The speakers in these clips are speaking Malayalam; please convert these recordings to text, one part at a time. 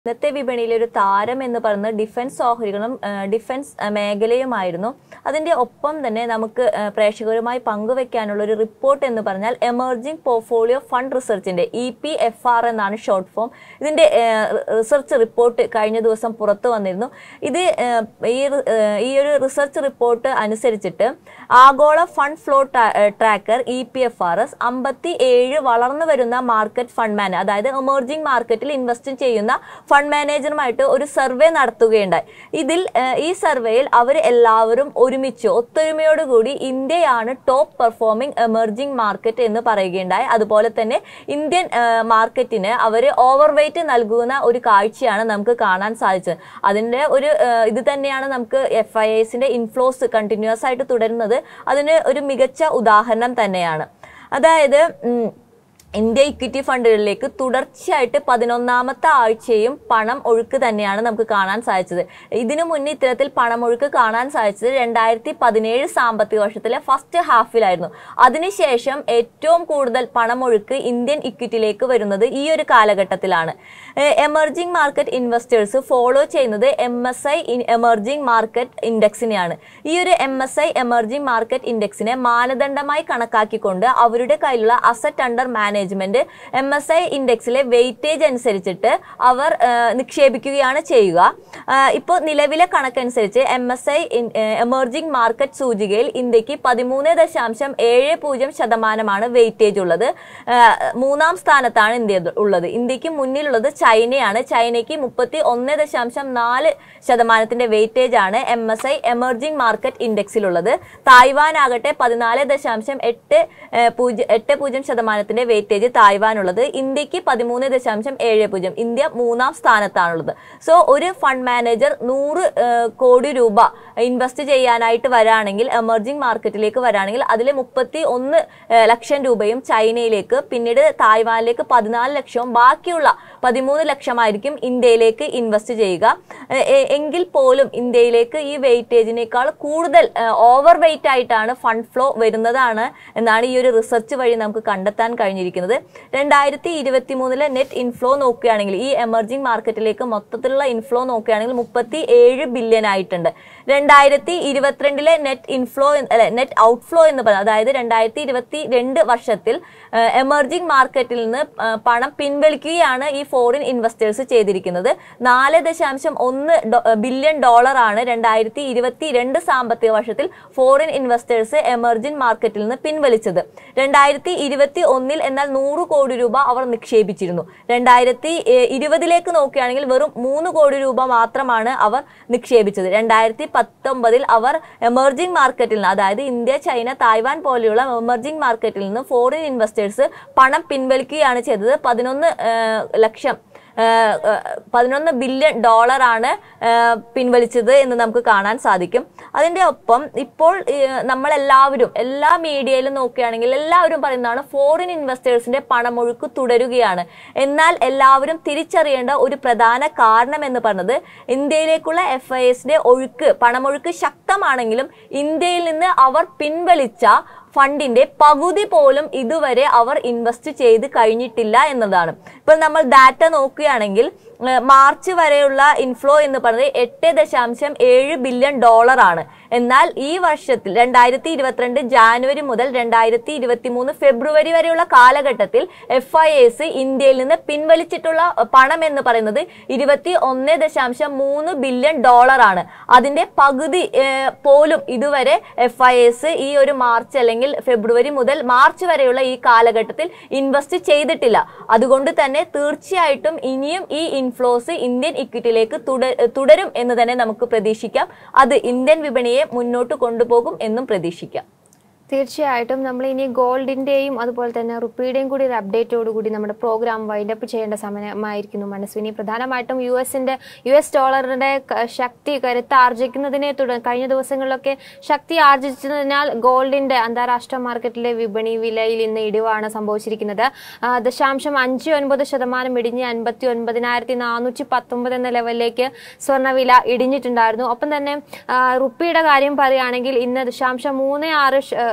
ഇന്നത്തെ വിപണിയിലെ ഒരു താരം എന്ന് പറയുന്നത് ഡിഫൻസ് ഓഹരികളും ആ, ഡിഫൻസ് ആ, മേഖലയുമായിരുന്നു അതിന്റെ ഒപ്പം തന്നെ നമുക്ക് ആ, പ്രേക്ഷകരുമായി പങ്കുവെക്കാനുള്ള ഒരു റിപ്പോർട്ട് എന്ന് പറഞ്ഞാൽ എമർജിംഗ് പോർട്ട്ഫോളിയോ ഫണ്ട് റിസർച്ചിന്റെ ഇ പി എഫ് ആർ എന്നാണ് ഷോർട്ട് ഫോം ഇതിന്റെ റിസർച്ച് റിപ്പോർട്ട് കഴിഞ്ഞ ദിവസം പുറത്തു വന്നിരുന്നു ഇത് ആ, ഈ റി- ആ, ഈ ഒരു റിസർച്ച് റിപ്പോർട്ട് അനുസരിച്ചിട്ട് ആഗോള fund flow tracker E P F R S അമ്പത്തി ഏഴ് വളർന്നു വരുന്ന മാർക്കറ്റ് ഫണ്ട് മാനേജർ അതായത് എമർജിംഗ് മാർക്കറ്റിൽ ഇൻവെസ്റ്റ് ചെയ്യുന്ന ഫണ്ട് മാനേജറുമായിട്ട് ഒരു സർവേ നടത്തുകയുണ്ടായി ഇതിൽ ഏഹ്, ഈ സർവേയിൽ അവർ എല്ലാവരും ഒരുമിച്ച് ഒത്തൊരുമയോടുകൂടി ഇന്ത്യയാണ് ടോപ്പ് പെർഫോമിംഗ് എമർജിംഗ് മാർക്കറ്റ് എന്ന് പറയുകയുണ്ടായി അതുപോലെ തന്നെ ഇന്ത്യൻ ഏഹ്, മാർക്കറ്റിന് അവർ ഓവർ വെയിറ്റ് നൽകുന്ന ഒരു കാഴ്ചയാണ് നമുക്ക് കാണാൻ സാധിച്ചത് അതിന്റെ ഒരു ഏഹ്, ഇത് തന്നെയാണ് നമുക്ക് എഫ് ഐ എസിന്റെ ഇൻഫ്ലോസ് കണ്ടിന്യൂസ് ആയിട്ട് തുടരുന്നത് അതിന് ഒരു മികച്ച ഉദാഹരണം തന്നെയാണ് അതായത് ഉം, ഇന്ത്യ ഇക്വിറ്റി ഫണ്ടുകളിലേക്ക് തുടർച്ചയായിട്ട് പതിനൊന്നാമത്തെ ആഴ്ചയും പണം ഒഴുക്ക് തന്നെയാണ് നമുക്ക് കാണാൻ സാധിച്ചത് ഇതിനു മുന്നേ ഇത്തരത്തിൽ പണമൊഴുക്ക് കാണാൻ സാധിച്ചത് രണ്ടായിരത്തി പതിനേഴ് സാമ്പത്തിക വർഷത്തിലെ ഫസ്റ്റ് ഹാഫിലായിരുന്നു അതിനുശേഷം ഏറ്റവും കൂടുതൽ പണമൊഴുക്ക് ഇന്ത്യൻ ഇക്വിറ്റിയിലേക്ക് വരുന്നത് ഈ ഒരു കാലഘട്ടത്തിലാണ് എമർജിംഗ് മാർക്കറ്റ് ഇൻവെസ്റ്റേഴ്സ് ഫോളോ ചെയ്യുന്നത് M S I emerging market ഇൻഡെക്സിനെയാണ് ഈ ഒരു M S I emerging market ഇൻഡെക്സിനെ മാനദണ്ഡമായി കണക്കാക്കിക്കൊണ്ട് അവരുടെ കയ്യിലുള്ള asset under management M S I ഇൻഡെക്സിലെ വെയിറ്റേജ് അനുസരിച്ചിട്ട് അവർ ആ, നിക്ഷേപിക്കുകയാണ് ചെയ്യുക ഇപ്പോൾ നിലവിലെ കണക്കനുസരിച്ച് M S I emerging market സൂചികയിൽ ഇന്ത്യക്ക് പതിമൂന്ന് ദശാംശം ഏഴ് പൂജ്യം ശതമാനമാണ് വെയിറ്റേജ് ഉള്ളത് ആ, മൂന്നാം സ്ഥാനത്താണ് ഇന്ത്യ ഉള്ളത് ഇന്ത്യക്ക് മുന്നിലുള്ളത് ചൈനയാണ് ചൈനയ്ക്ക് മുപ്പത്തി ഒന്ന് ദശാംശം നാല് ശതമാനത്തിന്റെ വെയിറ്റേജ് ആണ് M S I emerging market ഇൻഡെക്സിലുള്ളത് തായ്വാൻ ആകട്ടെ പതിനാല് ദശാംശം എട്ട് ഏഹ്, പൂജ്യം എട്ട് പൂജ്യം ശതമാനത്തിന്റെ വെയിറ്റേജ് തായ്വാനുള്ളത് ഇന്ത്യക്ക് പതിമൂന്ന് ദശാംശം ഏഴ് പൂജ്യം ഇന്ത്യ മൂന്നാം സ്ഥാനത്താണുള്ളത് സോ ഒരു ഫണ്ട് മാനേജർ നൂറ് ഏഹ്, കോടി രൂപ ഇൻവെസ്റ്റ് ചെയ്യാനായിട്ട് വരാണെങ്കിൽ എമർജിംഗ് മാർക്കറ്റിലേക്ക് വരാണെങ്കിൽ അതിൽ മുപ്പത്തി ഒന്ന് ഏഹ്, ലക്ഷം രൂപയും ചൈനയിലേക്ക് പിന്നീട് തായ്വാനിലേക്ക് പതിനാല് ലക്ഷവും ബാക്കിയുള്ള പതിമൂന്ന് ലക്ഷമായിരിക്കും ഇന്ത്യയിലേക്ക് ഇൻവെസ്റ്റ് ചെയ്യുക എ- എ- എങ്കിൽ പോലും ഇന്ത്യയിലേക്ക് ഈ വെയിറ്റേജിനേക്കാൾ കൂടുതൽ ഓവർ വെയിറ്റ് ആയിട്ടാണ് ഫണ്ട് ഫ്ലോ വരുന്നതാണ് എന്നാണ് ഈ ഒരു റിസർച്ച് വഴി നമുക്ക് കണ്ടെത്താൻ കഴിഞ്ഞിരിക്കുന്നത് രണ്ടായിരത്തി ഇരുപത്തി മൂന്നിലെ നെറ്റ് ഇൻഫ്ലോ നോക്കുകയാണെങ്കിൽ ഈ എമർജിംഗ് മാർക്കറ്റിലേക്ക് മൊത്തത്തിലുള്ള ഇൻഫ്ലോ നോക്കുകയാണെങ്കിൽ മുപ്പത്തി ഏഴ് ബില്യൺ ആയിട്ടുണ്ട് രണ്ടായിരത്തി ഇരുപത്തിരണ്ടിലെ നെറ്റ് ഇൻഫ്ലോ അല്ലെ നെറ്റ് ഔട്ട്ഫ്ലോ എന്ന് പറയുന്നത് അതായത് രണ്ടായിരത്തി ഇരുപത്തി രണ്ട് വർഷത്തിൽ എമർജിംഗ് മാർക്കറ്റിൽ നിന്ന് ആ, പണം പിൻവലിക്കുകയാണ് ഈ ഫോറിൻ ഇൻവെസ്റ്റേഴ്സ് ചെയ്തിരിക്കുന്നത് നാല് ദശാംശം ഒന്ന് ബില്യൺ ഡോളറാണ് രണ്ടായിരത്തി ഇരുപത്തി രണ്ട് സാമ്പത്തിക വർഷത്തിൽ ഫോറിൻ ഇൻവെസ്റ്റേഴ്സ് എമർജിംഗ് മാർക്കറ്റിൽ നിന്ന് പിൻവലിച്ചത് രണ്ടായിരത്തി ഇരുപത്തി ഒന്നിൽ എന്നാൽ നൂറ് കോടി രൂപ അവർ നിക്ഷേപിച്ചിരുന്നു രണ്ടായിരത്തി ഇരുപതിലേക്ക് നോക്കുകയാണെങ്കിൽ വെറും മൂന്ന് കോടി രൂപ മാത്രമാണ് അവർ നിക്ഷേപിച്ചത് രണ്ടായിരത്തി പത്തൊമ്പതിൽ അവർ എമർജിംഗ് മാർക്കറ്റിൽ നിന്ന് അതായത് ഇന്ത്യ ചൈന തായ്വാൻ പോലെയുള്ള എമർജിംഗ് മാർക്കറ്റിൽ നിന്ന് ഫോറിൻ ഇൻവെസ്റ്റേഴ്സ് പണം പിൻവലിക്കുകയാണ് ചെയ്തത് പതിനൊന്ന് ലക്ഷം ഏഹ്, ഏഹ്, പതിനൊന്ന് ബില്യൺ ഡോളറാണ് ഏഹ്, പിൻവലിച്ചത് എന്ന് നമുക്ക് കാണാൻ സാധിക്കും അതിന്റെ ഒപ്പം ഇപ്പോൾ ഏഹ്, നമ്മളെല്ലാവരും എല്ലാ മീഡിയയിലും നോക്കുകയാണെങ്കിൽ എല്ലാവരും പറയുന്നതാണ് ഫോറിൻ ഇൻവെസ്റ്റേഴ്സിന്റെ പണമൊഴുക്ക് തുടരുകയാണ് എന്നാൽ എല്ലാവരും തിരിച്ചറിയേണ്ട ഒരു പ്രധാന കാരണം എന്ന് പറഞ്ഞത് ഇന്ത്യയിലേക്കുള്ള എഫ് ഐ എസിന്റെ ഒഴുക്ക് പണമൊഴുക്ക് ശക്തമാണെങ്കിലും ഇന്ത്യയിൽ നിന്ന് അവർ പിൻവലിച്ച ഫണ്ടിന്റെ പകുതി പോലും ഇതുവരെ അവർ ഇൻവെസ്റ്റ് ചെയ്ത് കഴിഞ്ഞിട്ടില്ല എന്നതാണ് ഇപ്പോൾ നമ്മൾ ഡാറ്റ നോക്കുകയാണെങ്കിൽ ഏഹ്, മാർച്ച് വരെയുള്ള ഇൻഫ്ലോ എന്ന് പറയുന്നത് എട്ട് ദശാംശം ഏഴ് ബില്യൺ ഡോളർ ആണ് എന്നാൽ ഈ വർഷത്തിൽ രണ്ടായിരത്തി ഇരുപത്തിരണ്ട് ജാനുവരി മുതൽ രണ്ടായിരത്തി ഇരുപത്തി മൂന്ന് ഫെബ്രുവരി വരെയുള്ള കാലഘട്ടത്തിൽ എഫ് ഐ എസ് ഇന്ത്യയിൽ നിന്ന് പിൻവലിച്ചിട്ടുള്ള പണം എന്ന് പറയുന്നത് ഇരുപത്തി ഒന്ന് ദശാംശം മൂന്ന് ബില്യൺ ഡോളർ ആണ് അതിന്റെ പകുതി ഏഹ്, പോലും ഇതുവരെ എഫ് ഐ എസ് ഈ ഒരു മാർച്ച് അല്ലെങ്കിൽ ഫെബ്രുവരി മുതൽ മാർച്ച് വരെയുള്ള ഈ കാലഘട്ടത്തിൽ ഇൻവെസ്റ്റ് ചെയ്തിട്ടില്ല അതുകൊണ്ട് തന്നെ തീർച്ചയായിട്ടും ഇനിയും ഈ ഇൻഫ്ലോസ് ഇന്ത്യൻ ഇക്വിറ്റിയിലേക്ക് തുട- തുടരും എന്ന് തന്നെ നമുക്ക് പ്രതീക്ഷിക്കാം അത് ഇന്ത്യൻ വിപണിയെ മുന്നോട്ട് കൊണ്ടുപോകും എന്നും പ്രതീക്ഷിക്കാം തീർച്ചയായിട്ടും നമ്മൾ ഇനി ഗോൾഡിന്റെയും അതുപോലെ തന്നെ റുപ്പിയുടെയും കൂടി ഒരു അപ്ഡേറ്റോട് കൂടി നമ്മുടെ പ്രോഗ്രാം വൈൻഡപ്പ് ചെയ്യേണ്ട സമയമായിരിക്കുന്നു മനസ്വിനി പ്രധാനമായിട്ടും യു എസിന്റെ യു എസ് ഡോളറിന്റെ ക- ശക്തി കരുത്ത് ആർജിക്കുന്നതിനെ തുടർന്ന് കഴിഞ്ഞ ദിവസങ്ങളിലൊക്കെ ശക്തി ആർജിച്ചതിനാൽ ഗോൾഡിന്റെ അന്താരാഷ്ട്ര മാർക്കറ്റിലെ വിപണി വിലയിൽ ഇന്ന് ഇടിവാണ് സംഭവിച്ചിരിക്കുന്നത് ആ, ദശാംശം അഞ്ച് ഒൻപത് ശതമാനം ഇടിഞ്ഞ് അൻപത്തി ഒൻപതിനായിരത്തി നാനൂറ്റി പത്തൊമ്പത് എന്ന ലെവലിലേക്ക് സ്വർണ്ണവില ഇടിഞ്ഞിട്ടുണ്ടായിരുന്നു ഒപ്പം തന്നെ ആ, റുപ്പിയുടെ കാര്യം പറയുകയാണെങ്കിൽ ഇന്ന് ദശാംശം മൂന്ന് ആറ് ശ-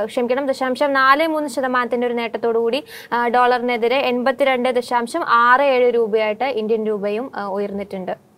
ക്ഷമിക്കണം ദശാംശം നാല് മൂന്ന് ശതമാനത്തിന്റെ ഒരു നേട്ടത്തോടു കൂടി ആ, ഡോളറിനെതിരെ എൺപത്തിരണ്ട് ദശാംശം ആറ് ഏഴ് രൂപയായിട്ട് ഇന്ത്യൻ രൂപയും ആ, ഉയർന്നിട്ടുണ്ട്